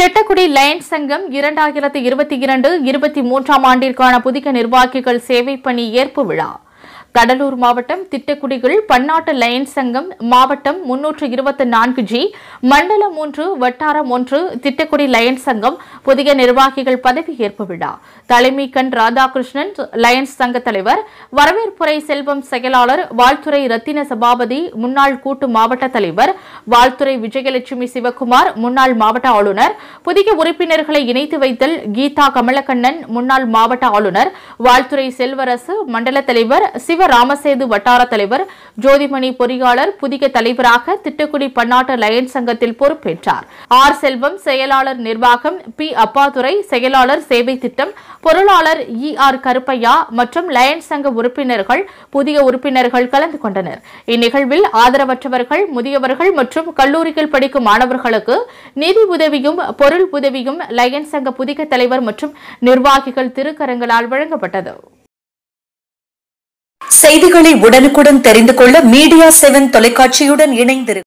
Tittakudi Lions சங்கம் இரண்டாயிரத்து இருபத்தி இரண்டு இருபத்தி மூன்றாம் ஆண்டிற்கான புதிய நிர்வாகிகள் சேவை பணி ஏற்பு விழா கடலூர் மாவட்டம் திட்டக்குடிகள் பன்னாட்டு லயன்ஸ் சங்கம் மாவட்டம் முன்னூற்று இருபத்தி நான்கு ஜி மண்டலம் மூன்று வட்டாரம் ஒன்று திட்டக்குடி லயன்ஸ் சங்கம் புதிய நிர்வாகிகள் பதவியேற்பு விழா தலைமை கண் ராதாகிருஷ்ணன் லயன்ஸ் சங்க தலைவர் வரவேற்புரை செல்வம் செயலாளர் வாழ்த்துறை ரத்தின சபாபதி முன்னாள் கூட்டு மாவட்ட தலைவர் வாழ்த்துறை விஜயலட்சுமி சிவகுமார் முன்னாள் மாவட்ட ஆளுநர் புதிய உறுப்பினர்களை இணைத்து வைத்தல் கீதா கமலக்கண்ணன் முன்னாள் மாவட்ட ஆளுநர் வாழ்த்துறை செல்வரசு மண்டல தலைவர் சிவ ராமசேது வட்டார தலைவர் ஜோதிமணி பொறியாளர் புதிய தலைவராக திட்டுக்குடி பன்னாட்டு லயன்ஸ் சங்கத்தில் பொறுப்பேற்றார் ஆர் செல்வம் செயலாளர் நிர்வாகம் பி அப்பாதுரை செயலாளர் சேவை திட்டம் பொருளாளர் இ ஆர் கருப்பையா மற்றும் லயன்ஸ் சங்க உறுப்பினர்கள் புதிய உறுப்பினர்கள் கலந்து கொண்டனர் இந்நிகழ்வில் ஆதரவற்றவர்கள் முதியவர்கள் மற்றும் கல்லூரியில் படிக்கும் மாணவர்களுக்கு நிதி உதவியும் பொருள் உதவியும் லயன்ஸ் சங்க புதிய தலைவர் மற்றும் நிர்வாகிகள் திருக்கரங்களால் வழங்கப்பட்டது செய்திகளை உடனுக்குடன் தெரிந்து கொள்ள மீடியா செவன் தொலைக்காட்சியுடன் இணைந்திரு